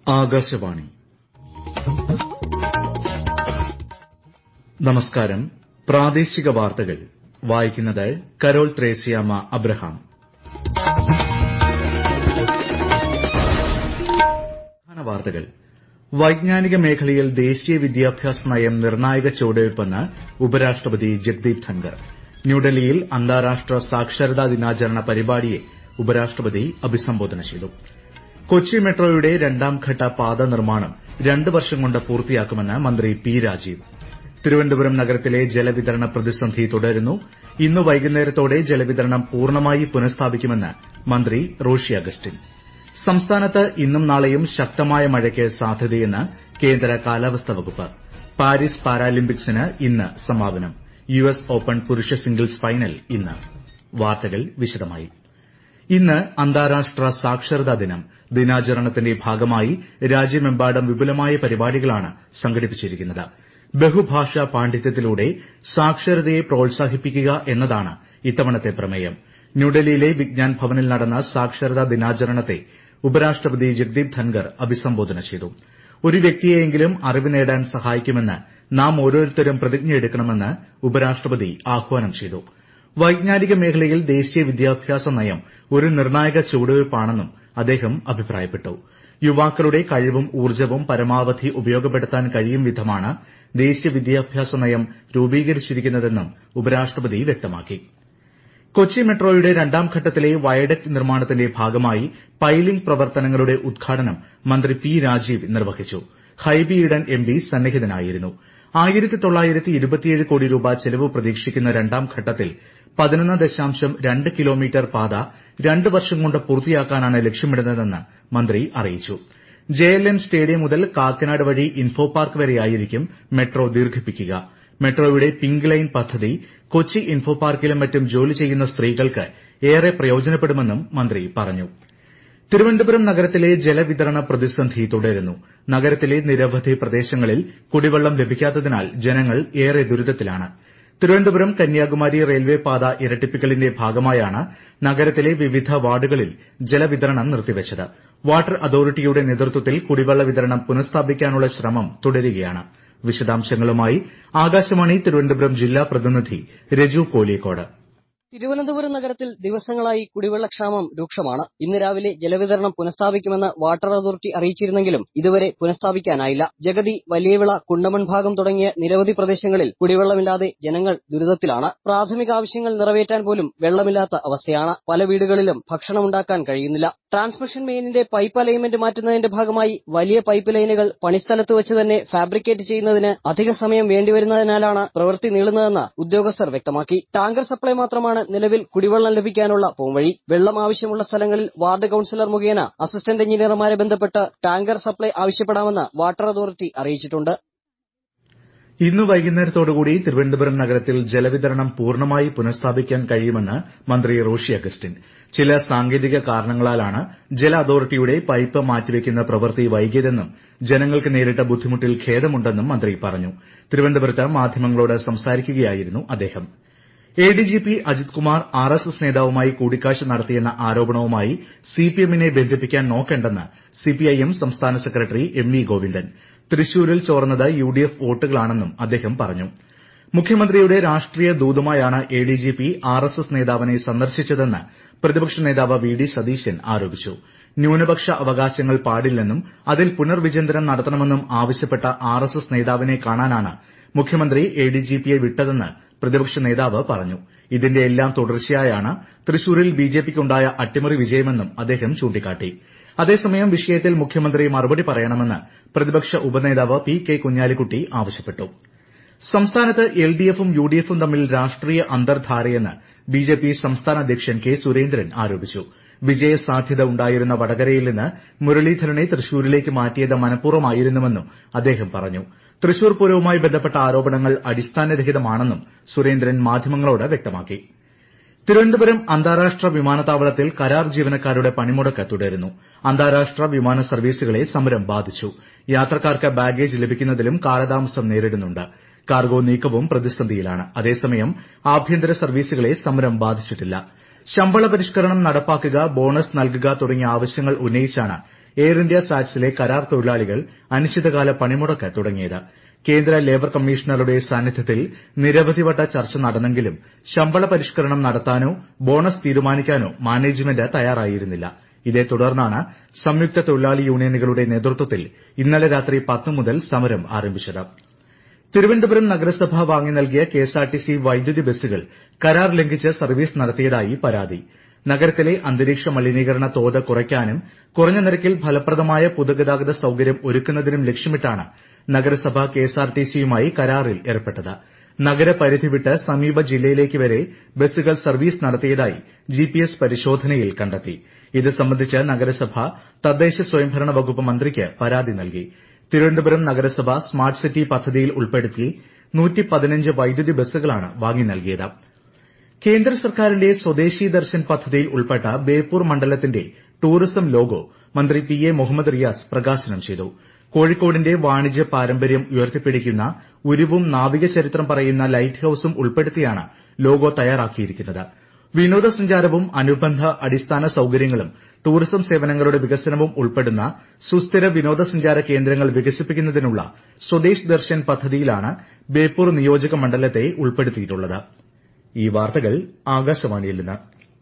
ആകാശവാണി നമസ്കാരം പ്രാദേശിക വാർത്തകൾ വായിക്കുന്നത് കരോൾ ത്രേസ്യാമ്മ അബ്രഹാം പ്രധാന വാർത്തകൾ വൈജ്ഞാനിക മേഖലയിൽ ദേശീയ വിദ്യാഭ്യാസ നയം നിർണായക ചുവടുവയ്പ്പെന്ന് ഉപരാഷ്ട്രപതി ജഗ്ദീപ് ധൻകർ ന്യൂഡൽഹിയിൽ അന്താരാഷ്ട്ര സാക്ഷരതാ ദിനാചരണ പരിപാടിയെ ഉപരാഷ്ട്രപതി അഭിസംബോധന ചെയ്തു കൊച്ചി മെട്രോയുടെ രണ്ടാംഘട്ട പാത നിർമ്മാണം രണ്ട് വർഷം കൊണ്ട് പൂർത്തിയാക്കുമെന്ന് മന്ത്രി പി രാജീവ് തിരുവനന്തപുരം നഗരത്തിലെ ജലവിതരണ പ്രതിസന്ധി തുടരുന്നു ഇന്ന് വൈകുന്നേരത്തോടെ ജലവിതരണം പൂർണ്ണമായി പുനഃസ്ഥാപിക്കുമെന്ന് മന്ത്രി റോഷി അഗസ്റ്റിൻ സംസ്ഥാനത്ത് ഇന്നും നാളെയും ശക്തമായ മഴയ്ക്ക് സാധ്യതയെന്ന് കേന്ദ്ര കാലാവസ്ഥാ വകുപ്പ് പാരീസ് പാരാലിമ്പിക്സിന് ഇന്ന് സമാപനം യുഎസ് ഓപ്പൺ പുരുഷ സിംഗിൾസ് ഫൈനൽ ഇന്ന് വാർത്തകൾ വിശദമായി ഇന്ന് അന്താരാഷ്ട്ര സാക്ഷരതാ ദിനം ദിനാചരണത്തിന്റെ ഭാഗമായി രാജ്യമെമ്പാടും വിപുലമായ പരിപാടികളാണ് സംഘടിപ്പിച്ചിരിക്കുന്നത് ബഹുഭാഷാ പാണ്ഡിത്യത്തിലൂടെ സാക്ഷരതയെ പ്രോത്സാഹിപ്പിക്കുക എന്നതാണ് ഇത്തവണത്തെ പ്രമേയം ന്യൂഡൽഹിയിലെ വിജ്ഞാൻ ഭവനിൽ നടന്ന സാക്ഷരതാ ദിനാചരണത്തെ ഉപരാഷ്ട്രപതി ജഗ്ദീപ് ധൻകർ അഭിസംബോധന ചെയ്തു ഒരു വ്യക്തിയെയെങ്കിലും അറിവ് നേടാൻ സഹായിക്കുമെന്ന് നാം ഓരോരുത്തരും പ്രതിജ്ഞയെടുക്കണമെന്ന് ഉപരാഷ്ട്രപതി ആഹ്വാനം ചെയ്തു വൈജ്ഞാനിക മേഖലയിൽ ദേശീയ വിദ്യാഭ്യാസ നയം ഒരു നിർണായക ചുവടുവയ്പ്പാണെന്നും അദ്ദേഹം അഭിപ്രായപ്പെട്ടു യുവാക്കളുടെ കഴിവും ഊർജ്ജവും പരമാവധി ഉപയോഗപ്പെടുത്താൻ കഴിയും വിധമാണ് ദേശീയ വിദ്യാഭ്യാസ നയം രൂപീകരിച്ചിരിക്കുന്നതെന്നും ഉപരാഷ്ട്രപതി വ്യക്തമാക്കി കൊച്ചി മെട്രോയുടെ രണ്ടാം ഘട്ടത്തിലെ വയഡക്ട് നിർമ്മാണത്തിന്റെ ഭാഗമായി പൈലിംഗ് പ്രവർത്തനങ്ങളുടെ ഉദ്ഘാടനം മന്ത്രി പി രാജീവ് നിർവഹിച്ചു ഹൈബി ഈഡൻ എംപി സന്നിഹിതനായിരുന്നു കോടി രൂപ ചെലവ് പ്രതീക്ഷിക്കുന്ന രണ്ടാം ഘട്ടത്തിൽ പതിനൊന്ന് ദശാംശം രണ്ട് കിലോമീറ്റർ പാത രണ്ട് വർഷം കൊണ്ട് പൂർത്തിയാക്കാനാണ് ലക്ഷ്യമിടുന്നതെന്ന് മന്ത്രി അറിയിച്ചു ജെഎൽഎൻ സ്റ്റേഡിയം മുതൽ കാക്കനാട് വഴി ഇൻഫോ പാർക്ക് വരെയായിരിക്കും മെട്രോ ദീർഘിപ്പിക്കുക മെട്രോയുടെ പിങ്ക് ലൈൻ പദ്ധതി കൊച്ചി ഇൻഫോ പാർക്കിലും മറ്റും ജോലി ചെയ്യുന്ന സ്ത്രീകൾക്ക് ഏറെ പ്രയോജനപ്പെടുമെന്നും മന്ത്രി പറഞ്ഞു തിരുവനന്തപുരം നഗരത്തിലെ ജലവിതരണ പ്രതിസന്ധി തുടരുന്നു നഗരത്തിലെ നിരവധി പ്രദേശങ്ങളിൽ കുടിവെള്ളം ലഭിക്കാത്തതിനാൽ ജനങ്ങൾ ഏറെ ദുരിതത്തിലാണ് തിരുവനന്തപുരം കന്യാകുമാരി റെയിൽവേ പാത ഇരട്ടിപ്പിക്കലിന്റെ ഭാഗമായാണ് നഗരത്തിലെ വിവിധ വാർഡുകളിൽ ജലവിതരണം നിർത്തിവച്ചത് വാട്ടർ അതോറിറ്റിയുടെ നേതൃത്വത്തിൽ കുടിവെള്ള വിതരണം പുനഃസ്ഥാപിക്കാനുള്ള ശ്രമം തുടരുകയാണ് വിശദാംശങ്ങളുമായി ആകാശവാണി തിരുവനന്തപുരം ജില്ലാ പ്രതിനിധി രജു കോലിയക്കോട് തിരുവനന്തപുരം നഗരത്തിൽ ദിവസങ്ങളായി കുടിവെള്ളക്ഷാമം രൂക്ഷമാണ് ഇന്ന് രാവിലെ ജലവിതരണം പുനഃസ്ഥാപിക്കുമെന്ന് വാട്ടർ അതോറിറ്റി അറിയിച്ചിരുന്നെങ്കിലും ഇതുവരെ പുനഃസ്ഥാപിക്കാനായില്ല ജഗതി വലിയവിള കുണ്ടമൺ ഭാഗം തുടങ്ങിയ നിരവധി പ്രദേശങ്ങളിൽ കുടിവെള്ളമില്ലാതെ ജനങ്ങൾ ദുരിതത്തിലാണ് പ്രാഥമിക ആവശ്യങ്ങൾ നിറവേറ്റാൻ പോലും വെള്ളമില്ലാത്ത അവസ്ഥയാണ് പല വീടുകളിലും ഭക്ഷണമുണ്ടാക്കാൻ കഴിയുന്നില്ല ട്രാൻസ്മിഷൻ മെയിനിന്റെ പൈപ്പ് അലൈൻമെന്റ് മാറ്റുന്നതിന്റെ ഭാഗമായി വലിയ പൈപ്പ് ലൈനുകൾ പണിസ്ഥലത്ത് വെച്ച് തന്നെ ഫാബ്രിക്കേറ്റ് ചെയ്യുന്നതിന് അധിക സമയം വേണ്ടിവരുന്നതിനാലാണ് പ്രവൃത്തി നീളുന്നതെന്ന് ഉദ്യോഗസ്ഥർ വ്യക്തമാക്കി ടാങ്കർ സപ്ലൈ മാത്രമാണ് നിലവിൽ കുടിവെള്ളം ലഭിക്കാനുള്ള പോംവഴി വെള്ളം ആവശ്യമുള്ള സ്ഥലങ്ങളിൽ വാർഡ് കൌൺസിലർ മുഖേന അസിസ്റ്റന്റ് എഞ്ചിനീയർമാരെ ബന്ധപ്പെട്ട് ടാങ്കർ സപ്ലൈ ആവശ്യപ്പെടാമെന്ന് വാട്ടർ അതോറിറ്റി അറിയിച്ചിട്ടുണ്ട് ഇന്ന് വൈകുന്നേരത്തോടുകൂടി തിരുവനന്തപുരം നഗരത്തിൽ ജലവിതരണം പൂർണ്ണമായി പുനഃസ്ഥാപിക്കാൻ കഴിയുമെന്ന് മന്ത്രി റോഷി അഗസ്റ്റിൻ ചില സാങ്കേതിക കാരണങ്ങളാലാണ് ജല അതോറിറ്റിയുടെ പൈപ്പ് മാറ്റിവെക്കുന്ന പ്രവൃത്തി വൈകിയതെന്നും ജനങ്ങൾക്ക് നേരിട്ട ബുദ്ധിമുട്ടിൽ ഖേദമുണ്ടെന്നും മന്ത്രി പറഞ്ഞു തിരുവനന്തപുരത്ത് മാധ്യമങ്ങളോട് സംസാരിക്കുകയായിരുന്നു അദ്ദേഹം എഡിജിപി അജിത് കുമാർ ആർഎസ്എസ് നേതാവുമായി കൂടിക്കാഴ്ച നടത്തിയെന്ന ആരോപണവുമായി സിപിഎമ്മിനെ ബന്ധിപ്പിക്കാൻ നോക്കേണ്ടെന്ന് സിപിഐഎം സംസ്ഥാന സെക്രട്ടറി എം വി ഗോവിന്ദൻ തൃശൂരിൽ ചോർന്നത് യുഡിഎഫ് വോട്ടുകളാണെന്നും അദ്ദേഹം പറഞ്ഞു മുഖ്യമന്ത്രിയുടെ രാഷ്ട്രീയ ദൂതുമായാണ് എഡിജിപി ആർഎസ്എസ് നേതാവിനെ സന്ദർശിച്ചതെന്ന് പ്രതിപക്ഷ നേതാവ് വി ഡി സതീശൻ ആരോപിച്ചു ന്യൂനപക്ഷ അവകാശങ്ങൾ പാടില്ലെന്നും അതിൽ പുനർവിചിന്തനം നടത്തണമെന്നും ആവശ്യപ്പെട്ട ആർഎസ്എസ് നേതാവിനെ കാണാനാണ് മുഖ്യമന്ത്രി എഡിജിപിയെ വിട്ടതെന്ന് പ്രതിപക്ഷ നേതാവ് പറഞ്ഞു ഇതിന്റെ എല്ലാം തുടർച്ചയായാണ് തൃശൂരിൽ ബിജെപിക്കുണ്ടായ അട്ടിമറി വിജയമെന്നും അദ്ദേഹം ചൂണ്ടിക്കാട്ടി അതേസമയം വിഷയത്തിൽ മുഖ്യമന്ത്രി മറുപടി പറയണമെന്ന് പ്രതിപക്ഷ ഉപനേതാവ് പി കെ കുഞ്ഞാലിക്കുട്ടി ആവശ്യപ്പെട്ടു സംസ്ഥാനത്ത് എൽഡിഎഫും യുഡിഎഫും തമ്മിൽ രാഷ്ട്രീയ അന്തർധാരയെന്ന് ബിജെപി സംസ്ഥാന അധ്യക്ഷൻ കെ സുരേന്ദ്രൻ ആരോപിച്ചു വിജയസാധ്യത ഉണ്ടായിരുന്ന വടകരയിൽ നിന്ന് മുരളീധരനെ തൃശൂരിലേക്ക് മാറ്റിയത് മനഃപൂർവ്വമായിരുന്നുവെന്നും അദ്ദേഹം പറഞ്ഞു തൃശൂർ പൂരവുമായി ബന്ധപ്പെട്ട ആരോപണങ്ങൾ അടിസ്ഥാനരഹിതമാണെന്നും സുരേന്ദ്രൻ മാധ്യമങ്ങളോട് വ്യക്തമാക്കി തിരുവനന്തപുരം അന്താരാഷ്ട്ര വിമാനത്താവളത്തിൽ കരാർ ജീവനക്കാരുടെ പണിമുടക്ക് തുടരുന്നു അന്താരാഷ്ട്ര വിമാന സർവീസുകളെ സമരം ബാധിച്ചു യാത്രക്കാർക്ക് ബാഗേജ് ലഭിക്കുന്നതിലും കാലതാമസം നേരിടുന്നുണ്ട് കാർഗോ നീക്കവും പ്രതിസന്ധിയിലാണ് അതേസമയം ആഭ്യന്തര സർവീസുകളെ സമരം ബാധിച്ചിട്ടില്ല ശമ്പള പരിഷ്കരണം നടപ്പാക്കുക ബോണസ് നൽകുക തുടങ്ങിയ ആവശ്യങ്ങൾ ഉന്നയിച്ചാണ് എയർ ഇന്ത്യ സാറ്റ്സിലെ കരാർ തൊഴിലാളികൾ അനിശ്ചിതകാല പണിമുടക്ക് തുടങ്ങിയത് കേന്ദ്ര ലേബർ കമ്മീഷണറുടെ സാന്നിധ്യത്തിൽ നിരവധി വട്ട ചർച്ച നടന്നെങ്കിലും ശമ്പള പരിഷ്കരണം നടത്താനോ ബോണസ് തീരുമാനിക്കാനോ മാനേജ്മെന്റ് തയ്യാറായിരുന്നില്ല ഇതേ തുടർന്നാണ് സംയുക്ത തൊഴിലാളി യൂണിയനുകളുടെ നേതൃത്വത്തിൽ ഇന്നലെ രാത്രി പത്ത് മുതൽ സമരം ആരംഭിച്ചത് തിരുവനന്തപുരം നഗരസഭ വാങ്ങി നൽകിയ കെഎസ്ആർടിസി വൈദ്യുതി ബസ്സുകൾ കരാർ ലംഘിച്ച് സർവീസ് നടത്തിയതായി പരാതി നഗരത്തിലെ അന്തരീക്ഷ മലിനീകരണ തോത് കുറയ്ക്കാനും കുറഞ്ഞ നിരക്കിൽ ഫലപ്രദമായ പൊതുഗതാഗത സൌകര്യം ഒരുക്കുന്നതിനും ലക്ഷ്യമിട്ടാണ് നഗരസഭ കെഎസ്ആർടിസിയുമായി കരാറിൽ ഏർപ്പെട്ടത് നഗരപരിധി വിട്ട് സമീപ ജില്ലയിലേക്ക് വരെ ബസ്സുകൾ സർവീസ് നടത്തിയതായി ജിപിഎസ് പരിശോധനയിൽ കണ്ടെത്തി ഇത് സംബന്ധിച്ച് നഗരസഭ തദ്ദേശ സ്വയംഭരണ വകുപ്പ് മന്ത്രിക്ക് പരാതി നൽകി തിരുവനന്തപുരം നഗരസഭ സ്മാർട്ട് സിറ്റി പദ്ധതിയിൽ ഉൾപ്പെടുത്തി വൈദ്യുതി ബസ്സുകളാണ് വാങ്ങി നൽകിയത് കേന്ദ്ര സർക്കാരിന്റെ സ്വദേശി ദർശൻ പദ്ധതിയിൽ ഉൾപ്പെട്ട ബേപ്പൂർ മണ്ഡലത്തിന്റെ ടൂറിസം ലോഗോ മന്ത്രി പി എ മുഹമ്മദ് റിയാസ് പ്രകാശനം ചെയ്തു കോഴിക്കോടിന്റെ വാണിജ്യ പാരമ്പര്യം ഉയർത്തിപ്പിടിക്കുന്ന ഉരുവും നാവിക ചരിത്രം പറയുന്ന ലൈറ്റ് ഹൌസും ഉൾപ്പെടുത്തിയാണ് ലോഗോ തയ്യാറാക്കിയിരിക്കുന്നത് വിനോദസഞ്ചാരവും അനുബന്ധ അടിസ്ഥാന സൌകര്യങ്ങളും ടൂറിസം സേവനങ്ങളുടെ വികസനവും ഉൾപ്പെടുന്ന സുസ്ഥിര വിനോദസഞ്ചാര കേന്ദ്രങ്ങൾ വികസിപ്പിക്കുന്നതിനുള്ള സ്വദേശ് ദർശൻ പദ്ധതിയിലാണ് ബേപ്പൂർ നിയോജക മണ്ഡലത്തെ ഉൾപ്പെടുത്തിയിട്ടുള്ളത് ഈ വാർത്തകൾ ആകാശവാണിയിൽ നിന്ന്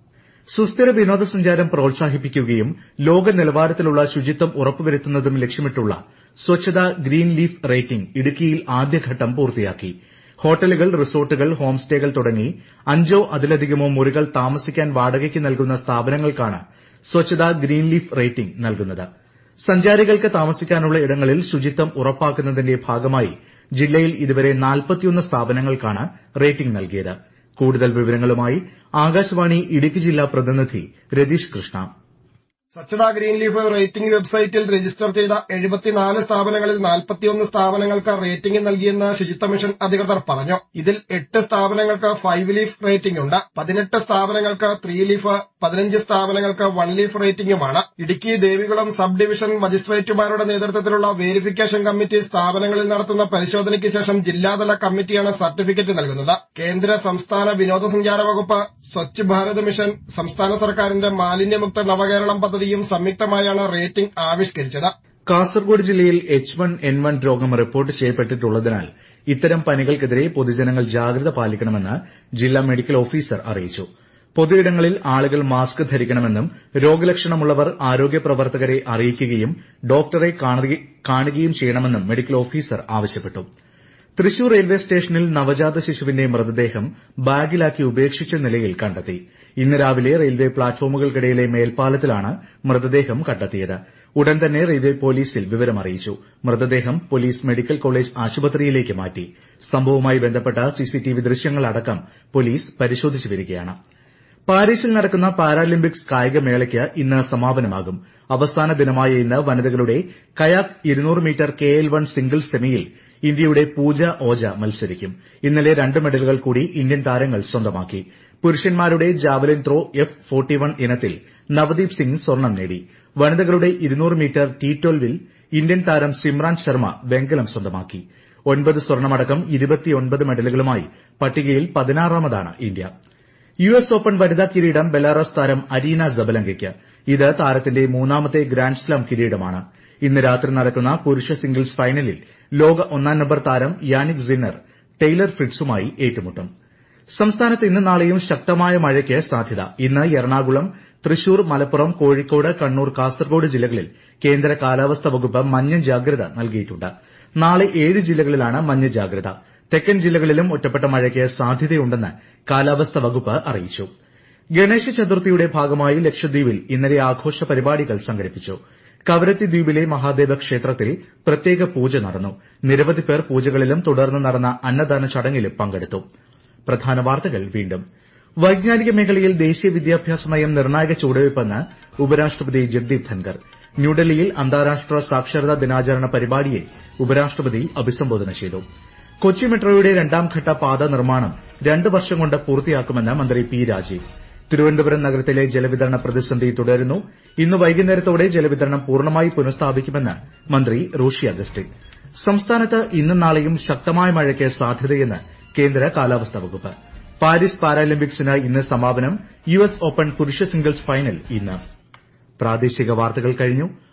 സുസ്ഥിര വിനോദസഞ്ചാരം പ്രോത്സാഹിപ്പിക്കുകയും ലോക നിലവാരത്തിലുള്ള ശുചിത്വം ഉറപ്പുവരുത്തുന്നതും ലക്ഷ്യമിട്ടുള്ള സ്വച്ഛത ഗ്രീൻ ലീഫ് റേറ്റിംഗ് ഇടുക്കിയിൽ ആദ്യഘട്ടം പൂർത്തിയാക്കി ഹോട്ടലുകൾ റിസോർട്ടുകൾ ഹോം സ്റ്റേകൾ തുടങ്ങി അഞ്ചോ അതിലധികമോ മുറികൾ താമസിക്കാൻ വാടകയ്ക്ക് നൽകുന്ന സ്ഥാപനങ്ങൾക്കാണ് സ്വച്ഛത ഗ്രീൻ ലീഫ് റേറ്റിംഗ് നൽകുന്നത് സഞ്ചാരികൾക്ക് താമസിക്കാനുള്ള ഇടങ്ങളിൽ ശുചിത്വം ഉറപ്പാക്കുന്നതിന്റെ ഭാഗമായി ജില്ലയിൽ ഇതുവരെ സ്ഥാപനങ്ങൾക്കാണ് റേറ്റിംഗ് നൽകിയത് കൂടുതൽ വിവരങ്ങളുമായി ആകാശവാണി ഇടുക്കി ജില്ലാ പ്രതിനിധി Ratheesh Krishna Swachhata green leaf rating വെബ്സൈറ്റിൽ രജിസ്റ്റർ ചെയ്ത എഴുപത്തിനാല് സ്ഥാപനങ്ങളിൽ നാൽപ്പത്തിയൊന്ന് സ്ഥാപനങ്ങൾക്ക് റേറ്റിംഗ് നൽകിയെന്ന് ശുചിത്വ മിഷൻ അധികൃതർ പറഞ്ഞു ഇതിൽ എട്ട് സ്ഥാപനങ്ങൾക്ക് ഫൈവ് ലീഫ് റേറ്റിംഗ് ഉണ്ട് പതിനെട്ട് സ്ഥാപനങ്ങൾക്ക് ത്രീ ലീഫ് പതിനഞ്ച് സ്ഥാപനങ്ങൾക്ക് വൺ ലീഫ് റേറ്റിംഗുമാണ് ഇടുക്കി ദേവികുളം സബ് ഡിവിഷൻ മജിസ്ട്രേറ്റുമാരുടെ നേതൃത്വത്തിലുള്ള വേരിഫിക്കേഷൻ കമ്മിറ്റി സ്ഥാപനങ്ങളിൽ നടത്തുന്ന പരിശോധനയ്ക്ക് ശേഷം ജില്ലാതല കമ്മിറ്റിയാണ് സർട്ടിഫിക്കറ്റ് നൽകുന്നത് കേന്ദ്ര സംസ്ഥാന വിനോദസഞ്ചാര വകുപ്പ് സ്വച്ഛ് ഭാരത് മിഷൻ സംസ്ഥാന സർക്കാരിന്റെ മാലിന്യമുക്ത നവകേരളം പദ്ധതിയും സംയുക്തമായാണ് റേറ്റിംഗ് ആവിഷ്കരിച്ചത് കാസർഗോഡ് ജില്ലയിൽ എച്ച് വൺ എൻ വൺ രോഗം റിപ്പോർട്ട് ചെയ്യപ്പെട്ടിട്ടുള്ളതിനാൽ ഇത്തരം പനികൾക്കെതിരെ പൊതുജനങ്ങൾ ജാഗ്രത പാലിക്കണമെന്ന് ജില്ലാ മെഡിക്കൽ ഓഫീസർ അറിയിച്ചു പൊതുയിടങ്ങളിൽ ആളുകൾ മാസ്ക് ധരിക്കണമെന്നും രോഗലക്ഷണമുള്ളവർ ആരോഗ്യ പ്രവർത്തകരെ അറിയിക്കുകയും ഡോക്ടറെ കാണുകയും ചെയ്യണമെന്നും മെഡിക്കൽ ഓഫീസർ ആവശ്യപ്പെട്ടു തൃശൂർ റെയിൽവേ സ്റ്റേഷനിൽ നവജാത ശിശുവിന്റെ മൃതദേഹം ബാഗിലാക്കി ഉപേക്ഷിച്ച നിലയിൽ കണ്ടെത്തി ഇന്ന് രാവിലെ റെയിൽവേ പ്ലാറ്റ്ഫോമുകൾക്കിടയിലെ മേൽപ്പാലത്തിലാണ് മൃതദേഹം കണ്ടെത്തിയത് ഉടൻ തന്നെ റെയിൽവേ പോലീസിൽ വിവരമറിയിച്ചു മൃതദേഹം പോലീസ് മെഡിക്കൽ കോളേജ് ആശുപത്രിയിലേക്ക് മാറ്റി സംഭവവുമായി ബന്ധപ്പെട്ട സിസിടിവി ദൃശ്യങ്ങളടക്കം പോലീസ് പരിശോധിച്ചു വരികയാണ് പാരീസിൽ നടക്കുന്ന പാരാലിമ്പിക്സ് കായികമേളയ്ക്ക് ഇന്ന് സമാപനമാകും അവസാന ദിനമായ ഇന്ന് വനിതകളുടെ കയാക്ക് ഇരുന്നൂറ് മീറ്റർ കെഎൽ വൺ സിംഗിൾസ് സെമിയിൽ ഇന്ത്യയുടെ പൂജ ഓജ മത്സരിക്കും ഇന്നലെ രണ്ട് മെഡലുകൾ കൂടി ഇന്ത്യൻ താരങ്ങൾ സ്വന്തമാക്കി പുരുഷന്മാരുടെ javelin throw F forty one ഇനത്തിൽ നവദീപ് സിംഗ് സ്വർണ്ണം നേടി വനിതകളുടെ ഇരുന്നൂറ് മീറ്റർ ടി ട്വൽവിൽ ഇന്ത്യൻ താരം സിമ്രാൻ ശർമ്മ വെങ്കലം സ്വന്തമാക്കി ഒൻപത് സ്വർണ്ണമടക്കം ഇരുപത്തിയൊൻപത് മെഡലുകളുമായി പട്ടികയിൽ പതിനാറാമതാണ് ഇന്ത്യ യു എസ് ഓപ്പൺ വനിതാ കിരീടം ബെലാറസ് താരം അരീന സബലങ്കയ്ക്ക് ഇത് താരത്തിന്റെ മൂന്നാമത്തെ ഗ്രാൻഡ്സ്ലാം കിരീടമാണ് ഇന്ന് രാത്രി നടക്കുന്ന പുരുഷ സിംഗിൾസ് ഫൈനലിൽ ലോക ഒന്നാം നമ്പർ താരം യാനിക് സിന്നർ ടെയ്ലർ ഫ്രിറ്റ്സുമായി ഏറ്റുമുട്ടും സംസ്ഥാനത്ത് ഇന്നും നാളെയും ശക്തമായ മഴയ്ക്ക് സാധ്യത ഇന്ന് എറണാകുളം തൃശൂർ മലപ്പുറം കോഴിക്കോട് കണ്ണൂർ കാസർഗോഡ് ജില്ലകളിൽ കേന്ദ്ര കാലാവസ്ഥാ വകുപ്പ് മഞ്ഞ ജാഗ്രത നൽകിയിട്ടുണ്ട് നാളെ ഏഴ് ജില്ലകളിലാണ് മഞ്ഞ ജാഗ്രത തെക്കൻ ജില്ലകളിലും ഒറ്റപ്പെട്ട മഴയ്ക്ക് സാധ്യതയുണ്ടെന്ന് കാലാവസ്ഥാ വകുപ്പ് അറിയിച്ചു ഗണേശ ചതുർത്ഥിയുടെ ഭാഗമായി ലക്ഷദ്വീപിൽ ഇന്നലെ ആഘോഷ പരിപാടികൾ സംഘടിപ്പിച്ചു കവരത്തി ദ്വീപിലെ മഹാദേവ ക്ഷേത്രത്തിൽ പ്രത്യേക പൂജ നടന്നു നിരവധി പേർ പൂജകളിലും തുടർന്ന് നടന്ന അന്നദാന ചടങ്ങിലും പങ്കെടുത്തു പ്രധാന വാർത്തകൾ വീണ്ടും വൈജ്ഞാനിക മേഖലയിൽ ദേശീയ വിദ്യാഭ്യാസ നയം നിർണായക ചുവടുവയ്പ്പെന്ന് ഉപരാഷ്ട്രപതി ജഗ്ദീപ് ധൻകർ ന്യൂഡൽഹിയിൽ അന്താരാഷ്ട്ര സാക്ഷരതാ ദിനാചരണ പരിപാടിയെ ഉപരാഷ്ട്രപതി അഭിസംബോധന ചെയ്തു കൊച്ചി മെട്രോയുടെ രണ്ടാംഘട്ട പാത നിർമ്മാണം രണ്ട് വർഷം കൊണ്ട് പൂർത്തിയാക്കുമെന്ന് മന്ത്രി പി രാജീവ് തിരുവനന്തപുരം നഗരത്തിലെ ജലവിതരണ പ്രതിസന്ധി തുടരുന്നു ഇന്ന് വൈകുന്നേരത്തോടെ ജലവിതരണം പൂർണ്ണമായി പുനഃസ്ഥാപിക്കുമെന്ന് മന്ത്രി റോഷി അഗസ്റ്റിൻ സംസ്ഥാനത്ത് ഇന്നും നാളെയും ശക്തമായ മഴയ്ക്ക് സാധ്യതയെന്ന് കേന്ദ്ര കാലാവസ്ഥാ വകുപ്പ് പാരീസ് പാരാലിമ്പിക്സിന് ഇന്ന് സമാപനം യു എസ് ഓപ്പൺ പുരുഷ സിംഗിൾസ് ഫൈനൽ ഇന്ന് പ്രാദേശിക വാർത്തകൾ കഴിഞ്ഞു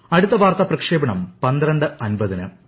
അടുത്ത വാർത്താ പ്രക്ഷേപണം പന്ത്രണ്ട് അൻപതിന്